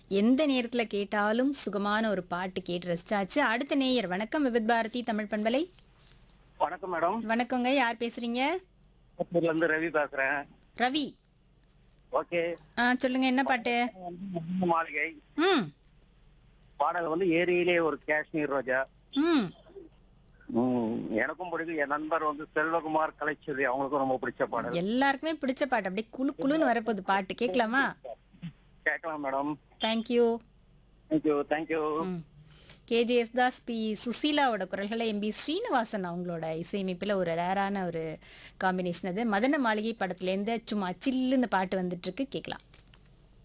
எந்த நேரத்துல கேட்டாலும் சுகமான ஒரு பாட்டு கேட்டு ரசிச்சாச்சு அடுத்த நேயர் வணக்கம் விவித் பாரதி தமிழ் பண்பலை வணக்கம் மேடம் வணக்கங்க யார் பேசுறீங்க திருப்பூர்ல இருந்து ரவி பேசுறேன் ரவி ஓகே ஆ சொல்லுங்க என்ன பாட்டு மாளிகை ம் பாடல் வந்து ஏரியிலே ஒரு காஷ்மீர் ரோஜா ம் ம், எனக்கும் பிடிக்கும் என் நண்பர் வந்து செல்வகுமார் கலைச்செல்வி அவங்களுக்கும் ரொம்ப பிடிச்ச பாடல் எல்லாருக்குமே பிடிச்ச பாட்டு அப்படியே குளு குளுன்னு வரப்போகுது பாட்டு கேட்கலாமா கேட்கலாம் மேடம் தேங்க்யூ தேங்க்யூ தேங்க்யூ ம் கேஜிஎஸ் தாஸ் பி சுசீலாவோட குரல்களை எம்பி ஸ்ரீனிவாசன் அவங்களோட இசையமைப்பில் ஒரு ரேரான ஒரு காம்பினேஷன் அது மதன மாளிகை படத்துலேருந்து சும்மா சில்லுன்னு பாட்டு வந்துட்டு இருக்கு கேட்கலாம்